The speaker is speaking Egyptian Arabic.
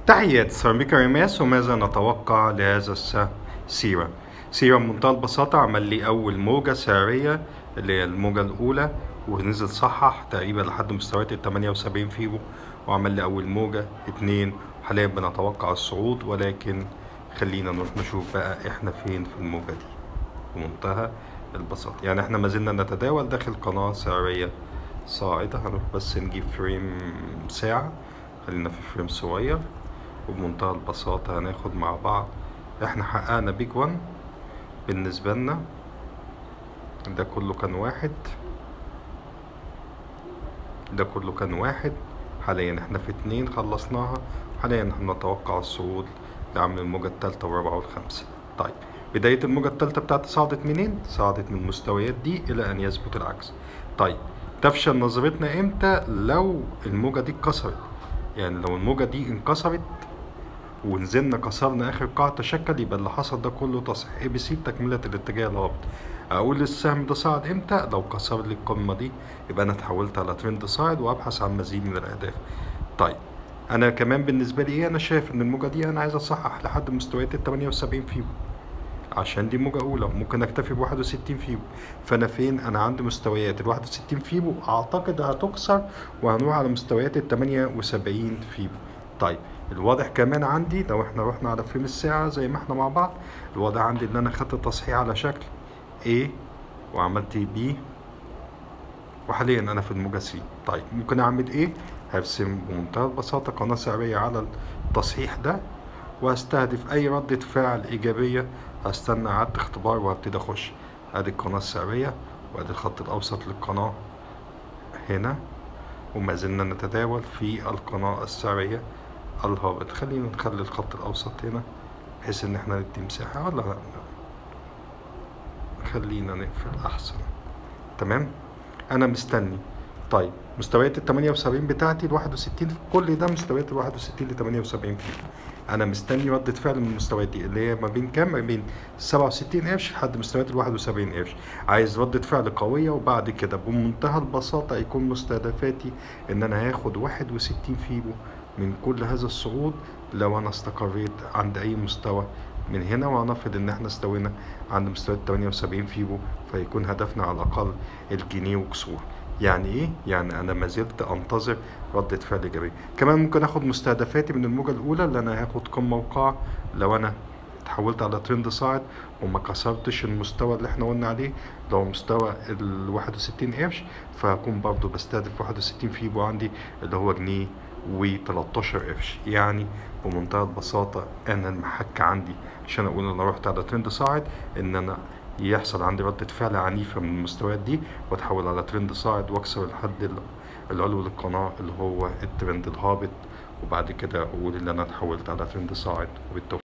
تحيات سيراميكا ريماس وماذا نتوقع لهذا السهم سيرة سيرة بمنتهى البساطة عمل لي أول موجة سعرية اللي هي الموجة الأولى ونزل صحح تقريبا لحد مستويات ال 78 فيبو وعمل لي أول موجة اتنين حاليا بنتوقع الصعود ولكن خلينا نروح نشوف بقى احنا فين في الموجة دي بمنتهى البساطة يعني احنا ما زلنا نتداول داخل قناة سعرية صاعدة هنروح بس نجيب فريم ساعة خلينا في فريم صغير وبمنتهى البساطة هناخد مع بعض احنا حققنا بيج وان بالنسبة لنا ده كله كان واحد ده كله كان واحد حاليا احنا في اتنين خلصناها حاليا هنتوقع الصعود لعمل الموجة التالتة والرابعة والخامسة طيب بداية الموجة التالتة بتاعتي صعدت منين؟ صعدت من المستويات دي إلى أن يثبت العكس طيب تفشل نظرتنا امتى لو الموجة دي اتكسرت يعني لو الموجة دي انكسرت ونزلنا كسرنا اخر قاع تشكل يبقى اللي حصل ده كله تصحيح اي بي سي تكمله الاتجاه الهابط اقول السهم ده صعد امتى لو كسر لي القمه دي يبقى انا اتحولت على ترند صاعد وابحث عن مزيد من الاهداف طيب انا كمان بالنسبه لي ايه انا شايف ان الموجه دي انا عايز اصحح لحد مستويات ال 78 فيبو عشان دي موجة أولى ممكن أكتفي ب 61 فيبو فأنا فين؟ أنا عندي مستويات ال 61 فيبو أعتقد هتكسر وهنروح على مستويات ال 78 فيبو طيب الواضح كمان عندي لو احنا رحنا على فريم الساعة زي ما احنا مع بعض الواضح عندي ان انا خدت تصحيح على شكل A وعملت B وحاليا انا في الموجة C طيب ممكن اعمل ايه هرسم بمنتهى البساطة قناة سعرية على التصحيح ده وهستهدف اي ردة فعل ايجابية هستنى اعادة اختبار وهبتدي اخش ادي القناة السعرية وادي الخط الاوسط للقناة هنا وما زلنا نتداول في القناة السعرية الهابط خلينا نخلي الخط الأوسط هنا بحيث إن احنا ندي مساحة ولا لا خلينا نقفل أحسن تمام أنا مستني طيب مستويات ال 78 بتاعتي ال 61 كل ده مستويات ال 61 ل 78 فيه انا مستني ردة فعل من المستويات دي اللي هي ما بين كام ما بين 67 قرش لحد مستويات ال 71 قرش عايز ردة فعل قوية وبعد كده بمنتهى البساطة يكون مستهدفاتي ان انا هاخد 61 فيبو من كل هذا الصعود لو انا استقريت عند اي مستوى من هنا وهنفرض ان احنا استوينا عند مستوى 78 فيبو فيكون هدفنا على الاقل الجنيه وكسور يعني ايه يعني انا ما زلت انتظر ردة فعل ايجابية كمان ممكن اخد مستهدفاتي من الموجة الاولى اللي انا هاخد قمة وقاع لو انا اتحولت على ترند صاعد وما كسرتش المستوى اللي احنا قلنا عليه لو مستوى ال 61 قرش فهكون برضه بستهدف 61 فيبو عندي اللي هو جنيه و 13 قرش يعني بمنتهى البساطة أنا المحك عندي عشان أقول أنا رحت على ترند صاعد إن أنا يحصل عندي ردة فعل عنيفة من المستويات دي وأتحول على ترند صاعد وأكسر الحد العلوي للقناة اللي هو الترند الهابط وبعد كده أقول إن أنا اتحولت على ترند صاعد وبالتوفيق